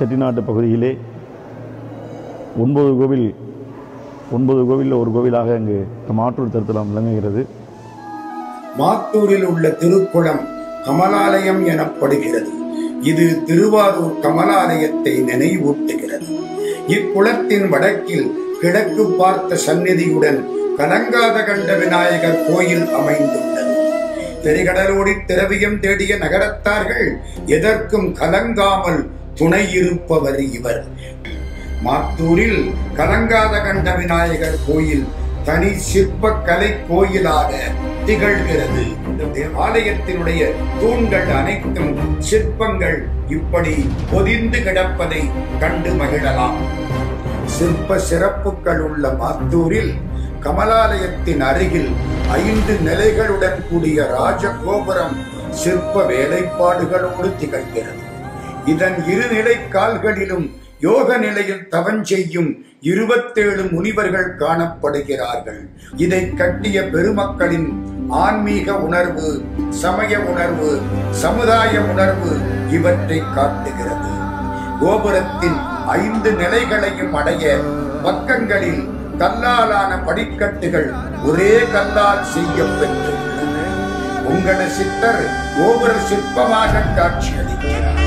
செட்டிநாட்டு பகுதியிலே ஒன்பது கோவில் ஒன்பது கோவிலில் ஒரு கோவிலாக இங்கு நம் ஆற்றூர் திருத்தலம் விளங்குகிறது மாத்தூரில் உள்ள திருக்குளம் கமலாலயம் எனப்படுகிறது இது திருவாரூர் கமலாலயத்தை நினைவூட்டுகிறது இக்குளத்தின் வடக்கில் கிழக்கு பார்த்த சந்நிதியுடன் கலங்காத கண்ட விநாயகர் கோயில் அமைந்துள்ளது திரைகடலோடி திரவியம் தேடிய நகரத்தார்கள் எதற்கும் கலங்காமல் துணை இருப்பவர் இவர் மாத்தூரில் கலங்காத கண்ட விநாயகர் கோயில் தனி சிற்ப கலை கோயிலாக திகழ்கிறது இந்த தேவாலயத்தினுடைய தூண்கள் அனைத்தும் சிற்பங்கள் இப்படி பொதிந்து கிடப்பதை கண்டு மகிழலாம் சிற்ப சிறப்புகள் உள்ள மாத்தூரில் கமலாலயத்தின் அருகில் ஐந்து நிலைகளுடன் கூடிய ராஜகோபுரம் சிற்ப வேலைப்பாடுகளோடு திகழ்கிறது இதன் இருநிலை கால்களிலும் யோக நிலையில் தவம் செய்யும் இருபத்தேழு முனிவர்கள் காணப்படுகிறார்கள் இதை கட்டிய பெருமக்களின் ஆன்மீக உணர்வு சமய உணர்வு சமுதாய உணர்வு இவற்றை காட்டுகிறது கோபுரத்தின் ஐந்து நிலைகளையும் அடைய பக்கங்களில் கல்லாலான படிக்கட்டுகள் ஒரே கல்லால் செய்யப்பெற்றுள்ளன உங்கள சித்தர் கோபுர சிற்பமாக காட்சியளிக்கிறார்